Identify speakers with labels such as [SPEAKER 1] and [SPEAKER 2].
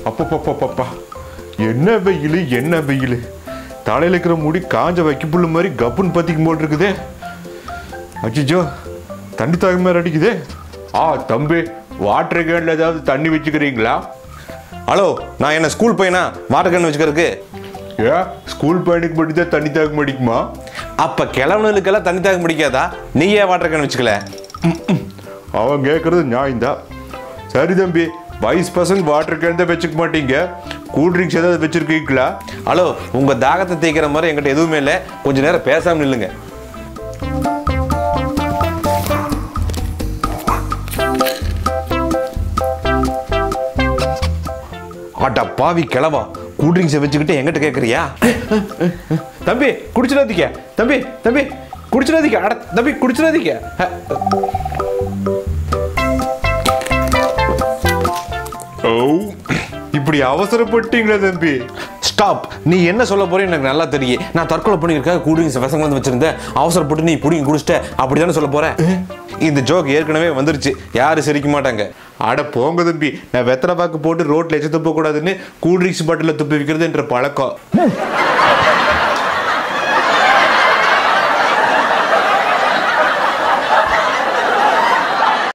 [SPEAKER 1] அப்பப்பப்பப்பா என்ன வெயில் என்ன வெயில் தலையில இருக்கிற முடி காஞ்ச வைக்கப்புல்லு மாதிரி கப்புன்னு பத்திக்கும் போல் இருக்குதே அச்சிச்சோ தண்ணி தாங்க மாதிரி அடிக்குதே ஆ தம்பி வாட்டர் கேன்ல ஏதாவது தண்ணி வச்சுக்கிறீங்களா
[SPEAKER 2] ஹலோ நான் என்ன ஸ்கூல் பையனா வாட்டர் கேன் வச்சுக்கிறதுக்கு
[SPEAKER 1] ஏ ஸ்கூல் பையனுக்கு மட்டும் தான் தண்ணி தாக்க மாட்டிக்குமா
[SPEAKER 2] அப்ப கிளவனுக்கெல்லாம் தண்ணி தாக்க முடிக்காதா நீ ஏன் வாட்டர் கேன் வச்சுக்கல
[SPEAKER 1] அவன் கேட்கறது நியாயம்தான் சரி தம்பி வயசு பசங்க வாட்டர் கேன் தான் வச்சுக்க மாட்டீங்க கூல் ட்ரிங்க்ஸ் ஏதாவது வச்சிருக்கீங்களா
[SPEAKER 2] ஹலோ உங்க தாகத்தை தேய்க்கிற மாதிரி என்கிட்ட எதுவுமே இல்லை கொஞ்ச நேரம் பேசாம நில்லுங்க அட பாவி கிளவா கூல் ட்ரிங்க்ஸை வச்சுக்கிட்டு எங்கிட்ட கேட்குறியா தம்பி குடிச்சிடாதீங்க தம்பி தம்பி குடிச்சிடாதீங்க அட தம்பி குடிச்சிடாதீங்க அ,
[SPEAKER 1] ஓ இப்படி அவசரப்பட்டீங்களா தம்பி
[SPEAKER 2] ஸ்டாப் நீ என்ன சொல்ல போறேன்னு எனக்கு நல்லா தெரியும் நான் தற்கொலை பண்ணியிருக்க கூல்ட்ரிங்க்ஸ் பசங்க வந்து வச்சிருந்தேன் அவசரப்பட்டு நீ புடிங்கி குடிச்சிட்ட அப்படி தானே சொல்ல போற இந்த ஜோக் ஏற்கனவே வந்துருச்சு யாரும் சிரிக்க மாட்டாங்க
[SPEAKER 1] அட போங்க தம்பி நான் வெத்தலை பாக்கு போட்டு ரோட்ல எச்ச துப்ப கூடாதுன்னு கூல் ட்ரிங்க்ஸ் பாட்டில துப்பி வைக்கிறது என்ற பழக்கம்